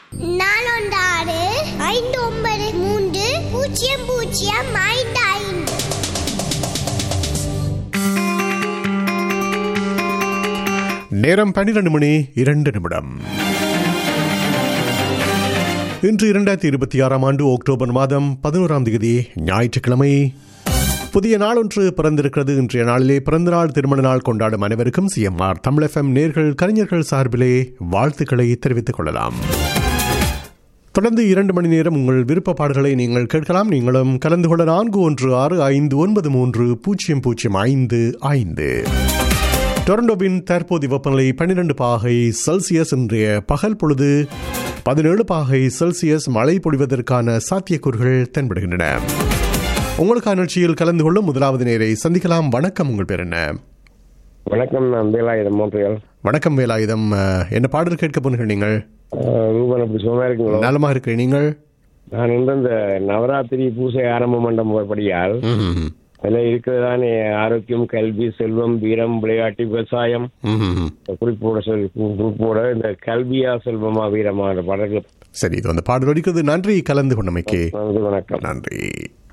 நாலொன்று ஆறு ஐந்து ஒன்பது மூன்று பூஜ்ஜியம் பூஜ்ஜியம் ஐந்து ஐந்து நேரம் பன்னிரண்டு மணி இரண்டு நிமிடம் இன்று இரண்டாயிரத்தி இருபத்தி ஆறாம் ஆண்டு அக்டோபர் மாதம் பதினோராம் தேதி ஞாயிற்றுக்கிழமை புதிய நாளொன்று பிறந்திருக்கிறது இன்றைய நாளிலே பிறந்த நாள் திருமண நாள் கொண்டாடும் அனைவருக்கும் சிஎம்ஆர் தமிழ் எஃப்எம் நேர்கள் கலைஞர்கள் சார்பிலே வாழ்த்துக்களை தெரிவித்துக் கொள்ளலாம் தொடர்ந்து இரண்டு மணி நேரம் உங்கள் விருப்ப பாடல்களை நீங்கள் கேட்கலாம் நீங்களும் கலந்து கொள்ள நான்கு ஒன்று ஆறு ஐந்து ஒன்பது மூன்று பூஜ்ஜியம் பூஜ்ஜியம் ஐந்து ஐந்து டொரண்டோவின் தற்போதைய வெப்பநிலை பன்னிரண்டு பாகை செல்சியஸ் இன்றைய பகல் பொழுது பதினேழு பாகை செல்சியஸ் மழை பொழிவதற்கான சாத்தியக்கூறுகள் தென்படுகின்றன உங்களுக்கான நிகழ்ச்சியில் கலந்து கொள்ளும் முதலாவது நேரை சந்திக்கலாம் வணக்கம் உங்கள் பேர் என்ன வணக்கம் நான் வேலாயுதம் மோன்றியல் வணக்கம் வேலாயுதம் அஹ், என்ன பாடல் கேட்க போனீர்கள் நீங்கள் ரூபன் அப்படி சும்மா இருக்கீங்களோ நலமாக இருக்கிறேன் நீங்கள் நான் வந்து இந்த நவராத்திரி பூசை ஆரம்ப மண்டபம் படியால் ம்ஹும். அதில் இருக்கிறதானே ஆரோக்கியம் கல்வி செல்வம் வீரம் விளையாட்டு விவசாயம் ம்ஹும். இந்த குறிப்போட சொல் குறிப்போட இந்த கல்வியா செல்வமா வீரமா அந்த பாடல்கள் சரி இது அந்த பாடல் வடிக்கிறது நன்றி கலந்து கொண்டமைக்கு நன்றி, வணக்கம் நன்றி